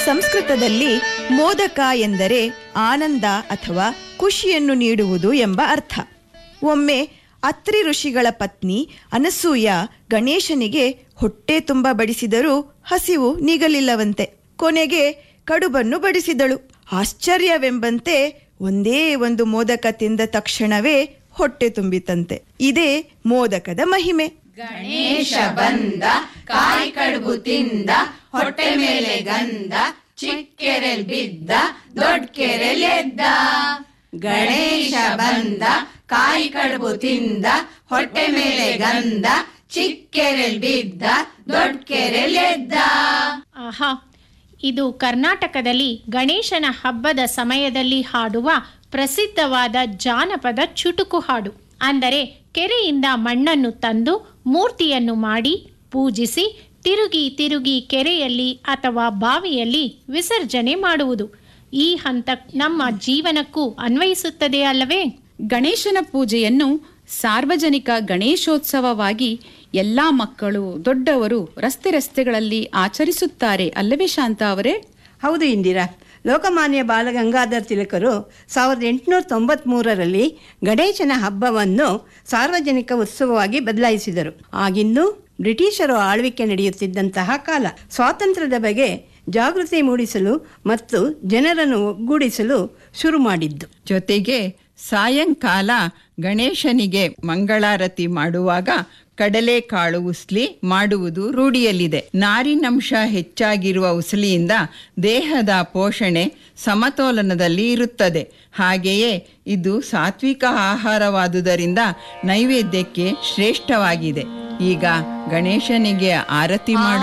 ಸಂಸ್ಕೃತದಲ್ಲಿ ಮೋದಕ ಎಂದರೆ ಆನಂದ ಅಥವಾ ಖುಷಿಯನ್ನು ನೀಡುವುದು ಎಂಬ ಅರ್ಥ ಒಮ್ಮೆ ಅತ್ರಿ ಋಷಿಗಳ ಪತ್ನಿ ಅನಸೂಯ ಗಣೇಶನಿಗೆ ಹೊಟ್ಟೆ ತುಂಬ ಬಡಿಸಿದರೂ ಹಸಿವು ನೀಗಲಿಲ್ಲವಂತೆ ಕೊನೆಗೆ ಕಡುಬನ್ನು ಬಡಿಸಿದಳು ಆಶ್ಚರ್ಯವೆಂಬಂತೆ ಒಂದೇ ಒಂದು ಮೋದಕ ತಿಂದ ತಕ್ಷಣವೇ ಹೊಟ್ಟೆ ತುಂಬಿತಂತೆ ಇದೇ ಮೋದಕದ ಮಹಿಮೆ ಗಣೇಶ ಬಂದ ಕಾಯಿ ಕಡುಬು ತಿಂದ ಹೊಟ್ಟೆ ಮೇಲೆ ಗಂಧ ಚಿಕ್ಕೆರೆಲ್ ಬಿದ್ದ ದೊಡ್ಡ ಕೆರೆಲ್ ಎದ್ದ ಗಣೇಶ ಬಂದ ಕಾಯಿ ಕಡುಬು ತಿಂದ ಹೊಟ್ಟೆ ಮೇಲೆ ಗಂಧ ಚಿಕ್ಕೆರೆಲ್ ಬಿದ್ದ ದೊಡ್ಡ ಕೆರೆಲ್ ಎದ್ದ ಆಹಾ ಇದು ಕರ್ನಾಟಕದಲ್ಲಿ ಗಣೇಶನ ಹಬ್ಬದ ಸಮಯದಲ್ಲಿ ಹಾಡುವ ಪ್ರಸಿದ್ಧವಾದ ಜಾನಪದ ಚುಟುಕು ಹಾಡು ಅಂದರೆ ಕೆರೆಯಿಂದ ಮಣ್ಣನ್ನು ತಂದು ಮೂರ್ತಿಯನ್ನು ಮಾಡಿ ಪೂಜಿಸಿ ತಿರುಗಿ ತಿರುಗಿ ಕೆರೆಯಲ್ಲಿ ಅಥವಾ ಬಾವಿಯಲ್ಲಿ ವಿಸರ್ಜನೆ ಮಾಡುವುದು ಈ ಹಂತ ನಮ್ಮ ಜೀವನಕ್ಕೂ ಅನ್ವಯಿಸುತ್ತದೆ ಅಲ್ಲವೇ ಗಣೇಶನ ಪೂಜೆಯನ್ನು ಸಾರ್ವಜನಿಕ ಗಣೇಶೋತ್ಸವವಾಗಿ ಎಲ್ಲ ಮಕ್ಕಳು ದೊಡ್ಡವರು ರಸ್ತೆ ರಸ್ತೆಗಳಲ್ಲಿ ಆಚರಿಸುತ್ತಾರೆ ಅಲ್ಲವೇ ಶಾಂತ ಅವರೇ ಹೌದು ಇಂದಿರಾ ಲೋಕಮಾನ್ಯ ಬಾಲಗಂಗಾಧರ್ ತಿಲಕರು ಸಾವಿರದ ಎಂಟುನೂರ ತೊಂಬತ್ಮೂರರಲ್ಲಿ ಗಣೇಶನ ಹಬ್ಬವನ್ನು ಸಾರ್ವಜನಿಕ ಉತ್ಸವವಾಗಿ ಬದಲಾಯಿಸಿದರು ಆಗಿನ್ನೂ ಬ್ರಿಟಿಷರು ಆಳ್ವಿಕೆ ನಡೆಯುತ್ತಿದ್ದಂತಹ ಕಾಲ ಸ್ವಾತಂತ್ರ್ಯದ ಬಗ್ಗೆ ಜಾಗೃತಿ ಮೂಡಿಸಲು ಮತ್ತು ಜನರನ್ನು ಒಗ್ಗೂಡಿಸಲು ಶುರು ಮಾಡಿದ್ದು ಜೊತೆಗೆ ಸಾಯಂಕಾಲ ಗಣೇಶನಿಗೆ ಮಂಗಳಾರತಿ ಮಾಡುವಾಗ ಕಡಲೆಕಾಳು ಉಸ್ಲಿ ಮಾಡುವುದು ರೂಢಿಯಲ್ಲಿದೆ ನಾರಿನಂಶ ಹೆಚ್ಚಾಗಿರುವ ಉಸಲಿಯಿಂದ ದೇಹದ ಪೋಷಣೆ ಸಮತೋಲನದಲ್ಲಿ ಇರುತ್ತದೆ ಹಾಗೆಯೇ ಇದು ಸಾತ್ವಿಕ ಆಹಾರವಾದುದರಿಂದ ನೈವೇದ್ಯಕ್ಕೆ ಶ್ರೇಷ್ಠವಾಗಿದೆ ಈಗ ಗಣೇಶನಿಗೆ ಆರತಿ ಮಾಡು